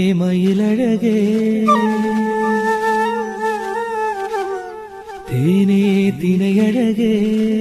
மயிலழகே தேனே தினையழகே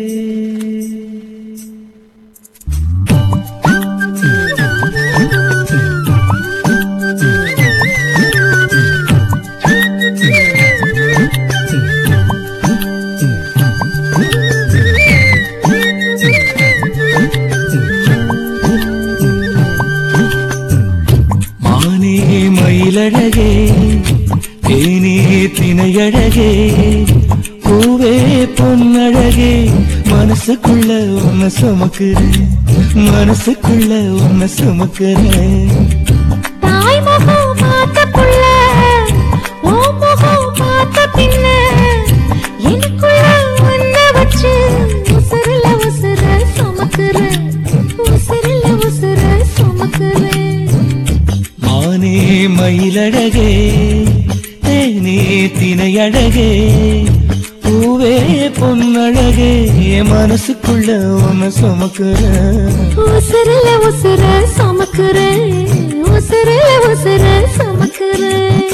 மானே மயிலழகே தேனே தினையழகே பூவே பொன்னழகே மனசுக்குள்ள உன்னை சுமக்குறேன் மனசுக்குள்ள உன்னை சுமக்குறேன் தாய் முகம் பார்த்த புள்ள ஓ முகம் பார்த்த பின்ன எனக்குள்ள உன்னை வச்சு உசுருல உசுர சுமக்குறேன் உசுருல உசுர சுமக்குறேன் மானே மயிலழகே தேனே தினையழகே பூவே பொன்னழகே மனசுக்குள்ள உன்னை சுமக்குறேன் உசுருல உசுர சுமக்குறேன் உசுருல உசுர சுமக்குறேன்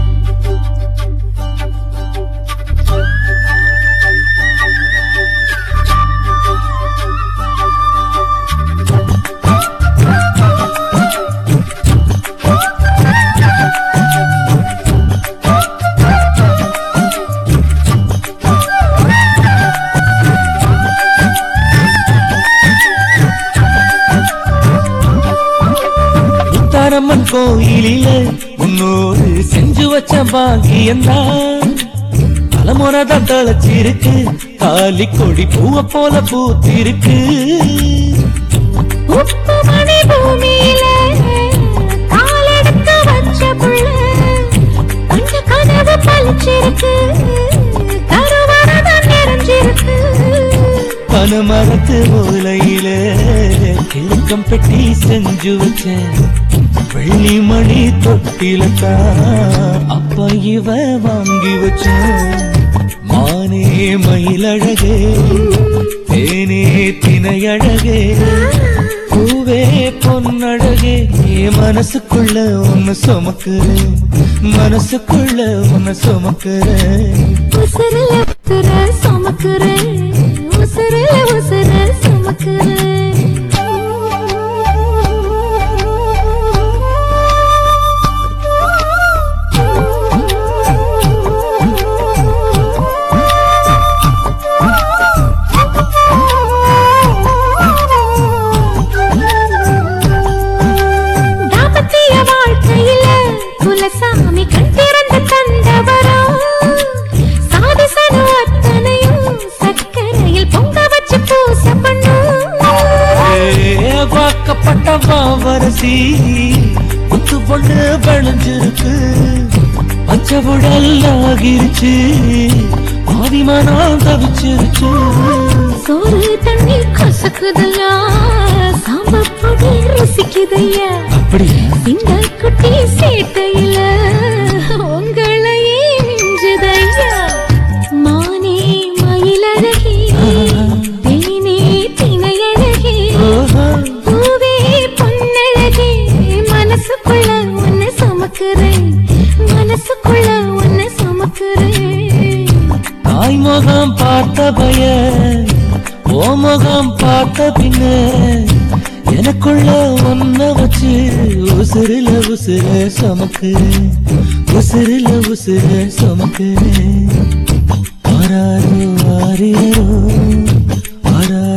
முத்தாரம்மன் கோயிலில முன்னோரு செஞ்சு வச்ச பாக்கியந்தான் தலைமுறைதான் தழைச்சிருக்கு தாலி கொடி பூவ போல பூத்திருக்கு உப்பு மணி பூமியில காலெடுத்து வச்ச புள்ள அந்த கனவு பழிச்சிருக்கு கருவரதான் நிறைஞ்சிருக்கு பனமரத்து ஓலையில கிழக்கம் பெட்டி செஞ்சு வச்சேன் வெள்ளி மணி தொட்டிலத்தான் அப்ப இவ வாங்கி வச்சேன் மானே மயிலழகே தேனே தினையழகே பூவே பொன்னழகே மனசுக்குள்ள ஒன்னு சுமக்குறேன் மனசுக்குள்ள ஒன்னு சுமக்குறேன் உசுருல உசுர சுமக்குறேன் உசுருல உசுர சுமக்குறேன் தாம்பத்திய வாழ்க்கையில குலசாமி கண் திறந்து தந்தவரோ சாதிசனு அத்தனையும் சக்கரையில் பொங்க வச்சு பூச பண்ணும் ஏ, வாக்கப்பட்ட பாவரசி முத்து பொண்ணு விளைஞ்சிருக்கு பச்சை உடல் ஆகிருச்சு ஆதிமானம் தவிச்சிருச்சு சோறு தண்ணி கசக்குதையா சாம்பார் பொடி ருசிக்குதையா அப்படியா இந்த குட்டி சேட்டையில உங்களையே மிஞ்சுதையா மானே மயிலழகி தேனே தினையழகி ஓஹோ, பூவே பொன்னழகி மனசுக்குள்ள உன்னை சுமக்குறேன் மனசுக்குள்ள உன்னை சுமக்குறேன் தாய் முகம் பார்த்த பய ஓ முகம் பார்த்த பின்ன எனக்குள்ள ஒன்ன வச்சு உசுருல உசுர சமக்கு உசுருல உசுர சமக்கு ஆராரோ ஆரியரோ ஆராரோ